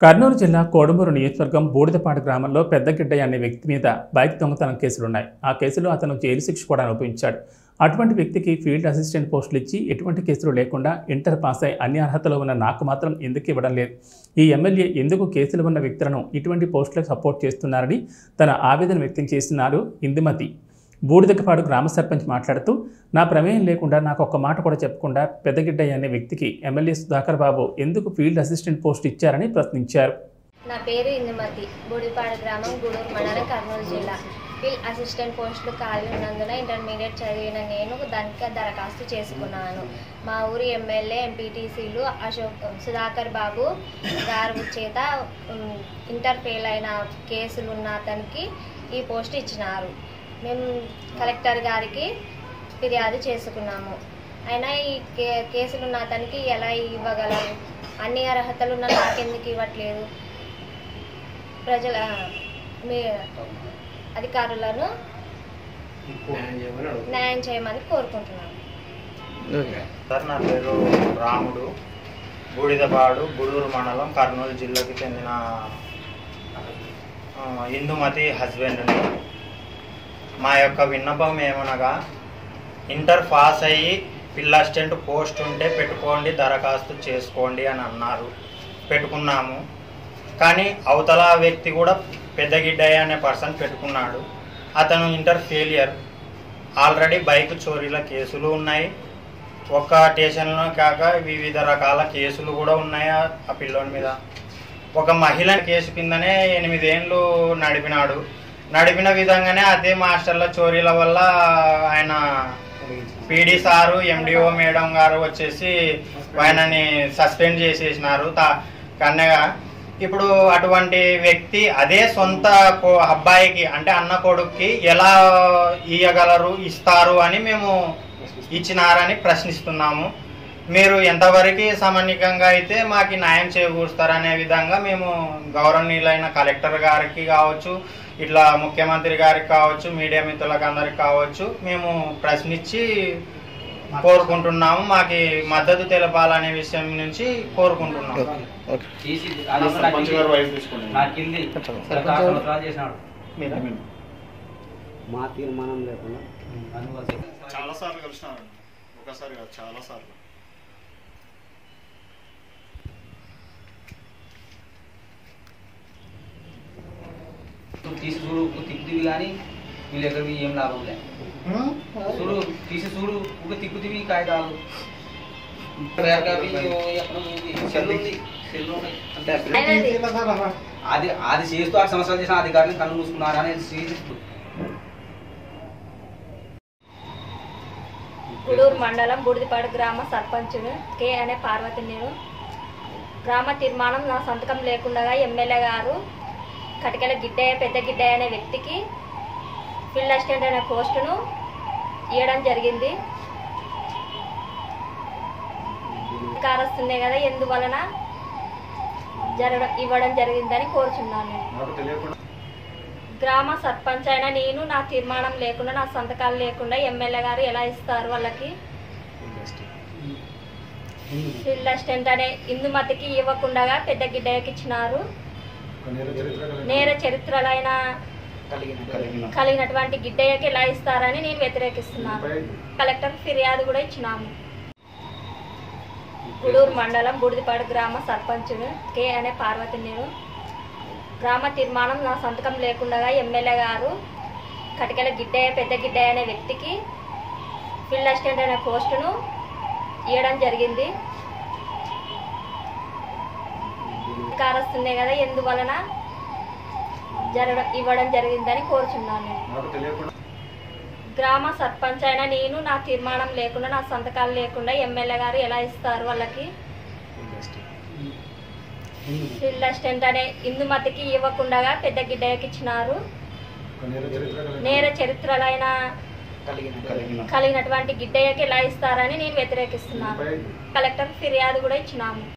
కర్నూలు జిల్లా కోడుమూరు నియోజకవర్గం బూడిదపాడు గ్రామంలో పెద్దగిడ్డయ్య అనే వ్యక్తి మీద బైక్ దొంగతనం కేసులున్నాయి ఆ కేసులో అతను జైలు శిక్ష కూడా అనుభవించాడు అటువంటి వ్యక్తికి ఫీల్డ్ అసిస్టెంట్ పోస్టులు ఇచ్చి ఎటువంటి కేసులు లేకుండా ఇంటర్ పాస్ అయి అన్ని అర్హతలు ఉన్న నాకు మాత్రం ఎందుకు ఇవ్వడం లేదు ఈ ఎమ్మెల్యే ఎందుకు కేసులు ఉన్న వ్యక్తులను ఇటువంటి పోస్టులకు సపోర్ట్ చేస్తున్నారని తన ఆవేదన వ్యక్తం చేస్తున్నారు ఇందుమతి బూడిదకపాడు గ్రామ సర్పంచ్ మాట్లాడుతూ నా ప్రమేయం లేకుండా నాకు ఒక్క మాట కూడా చెప్పకుండా పెద్దగిడ్డయ్య అనే వ్యక్తికి ఎమ్మెల్యే సుధాకర్ బాబు ఎందుకు ఫీల్డ్ అసిస్టెంట్ పోస్ట్ ఇచ్చారని ప్రశ్నించారు నా పేరు ఇందుమతి బూడిపాడు గ్రామం గూడూరు మండలం కర్నూలు జిల్లా ఫీల్డ్ అసిస్టెంట్ పోస్టులు ఖాళీ ఉన్నందున ఇంటర్మీడియట్ చదివిన నేను దానికి దరఖాస్తు చేసుకున్నాను మా ఊరి ఎమ్మెల్యే ఎంపీటీసీలు అశోక్ సుధాకర్ బాబు గారి చేత ఉమ్, ఇంటర్ ఫెయిల్ అయిన కేసులు ఉన్న అతనికి ఈ పోస్ట్ ఇచ్చినారు మేము కలెక్టర్ గారికి ఫిర్యాదు చేసుకున్నాము అయినా ఈ కే కేసులు ఉన్న అతనికి ఎలా ఇవ్వగలరు అన్ని అర్హతలు ఉన్న నాకెందుకు ఇవ్వట్లేదు ప్రజల మీ అధికారులను న్యాయం చేయమని కోరుకుంటున్నాను సార్ నా పేరు రాముడు బూడిదపాడు గూడూరు మండలం కర్నూలు జిల్లాకి చెందిన ఆ, ఇందుమతి హస్బెండ్ని మా యొక్క విన్నపం ఏమనగా ఇంటర్ పాస్ అయ్యి పిల్ల అసిస్టెంట్ పోస్ట్ ఉంటే పెట్టుకోండి దరఖాస్తు చేసుకోండి అని అన్నారు పెట్టుకున్నాము కానీ అవతల వ్యక్తి కూడా పెద్దగిడ్డయ్య అనే పర్సన్ పెట్టుకున్నాడు అతను ఇంటర్ ఫెయిలియర్ ఆల్రెడీ బైక్ చోరీల కేసులు ఉన్నాయి ఒక్క స్టేషన్లో కాక వివిధ రకాల కేసులు కూడా ఉన్నాయి ఆ- ఆ పిల్లోని మీద ఒక మహిళ కేసు కిందనే ఎనిమిదేండ్లు నడిపినాడు నడిపిన విధంగానే అదే మాస్టర్ల చోరీల వల్ల ఆయన పీడీ సారు ఎండిఓ మేడం గారు వచ్చేసి ఆయనని సస్పెండ్ చేసేసినారు తా కన్నగా ఇప్పుడు అటువంటి వ్యక్తి అదే సొంత కో- అబ్బాయికి అంటే అన్న కొడుక్కి ఎలా ఇయ్యగలరు ఇస్తారు అని మేము ఇచ్చినారని ప్రశ్నిస్తున్నాము మీరు ఎంతవరకు సమన్వికంగా అయితే మాకు న్యాయం చేకూరుస్తారనే విధంగా మేము గౌరవనీయులైన కలెక్టర్ గారికి కావచ్చు ఇట్లా ముఖ్యమంత్రి గారికి కావచ్చు మీడియా మిత్రులకు అందరికి కావచ్చు మేము ప్రశ్నించి కోరుకుంటున్నాము మాకు మద్దతు తెలపాలనే విషయం నుంచి కోరుకుంటున్నాము తీసి అది కూడా నాకు కింది- నా కింది దరఖాస్తు సంవత్సరాలు చేసినాడు మా తీర్మానం లేకుండా అందువల్ల చాలా సార్లు కలిసినారు ఒకసారి కాదు చాలా సార్లు నువ్వు తీసి చూడు ఒక తిప్పుతివి కానీ వీళ్ళు ఎక్కడికి ఏం లాభం లే చూడు తీసి చూడు ఒక తిప్పుతివి కాగితాలు రేఖవి ఎక్కడ ఉంది? సెల్ ఉంది సెల్ ఉన్నాయి అయినది అది అది చేస్తూ ఆరు సంవత్సరాలు చేసిన అధికారులు కళ్ళు మూసుకున్నారు అనేది శ్రీజిత్తు గూడూరు మండలం బూడిదిపాడు గ్రామ సర్పంచును కే అనే పార్వతి నేను గ్రామ తీర్మానం నా సంతకం లేకుండా ఎమ్మెల్యే గారు కటికల గిడ్డయ్య పెద్ద గిడ్డయ్య అనే వ్యక్తికి ఫీల్డ్ అసిస్టెంట్ అనే పోస్టును ఇవ్వడం జరిగింది కారొస్తుంది కదా ఎందువలన జరగడం ఇవ్వడం జరిగిందని కోరుచున్నాను నేను. నాకు తెలియకుండా గ్రామ సర్పంచ్ అయిన నేను నా తీర్మానం లేకుండా నా సంతకాలు లేకుండా ఎమ్మెల్యే గారు ఎలా ఇస్తారు వాళ్ళకి ఫీల్డ్ అసిస్టెంట్ అనే ఇందుమతికి ఇవ్వకుండా పెద్ద గిడ్డయ్యకి ఇచ్చినారు నేర చరిత్రలైన కలిగినటువంటి గిడ్డయ్యకి ఎలా ఇస్తారని నేను వ్యతిరేకిస్తున్నాను కలెక్టర్ ఫిర్యాదు కూడా ఇచ్చినాము గూడూరు మండలం బూడిదిపాడు గ్రామ సర్పంచును కే అనే పార్వతి నేను గ్రామ తీర్మానం నా సంతకం లేకుండా ఎమ్మెల్యే గారు కటికల గిడ్డయ్య పెద్ద గిడ్డయ్య అనే వ్యక్తికి ఫీల్డ్ అసిస్టెంట్ అనే పోస్టును ఇవ్వడం జరిగింది కారొస్తుంది కదా ఎందువలన జరగడం ఇవ్వడం జరిగిందని కోరుచున్నాను నేను. నాకు తెలియకుండా గ్రామ సర్పంచ్ అయిన నేను నా తీర్మానం లేకుండా నా సంతకాలు లేకుండా ఎమ్మెల్యే గారు ఎలా ఇస్తారు వాళ్ళకి ఫీల్డ్ అసిస్టెంట్ అనే ఇందుమతికి ఇవ్వకుండా పెద్ద గిడ్డయ్యకి ఇచ్చినారు నేర చరిత్రలైన కలిగినటువంటి గిడ్డయ్యకి ఎలా ఇస్తారని నేను వ్యతిరేకిస్తున్నాను కలెక్టర్ ఫిర్యాదు కూడా ఇచ్చినాము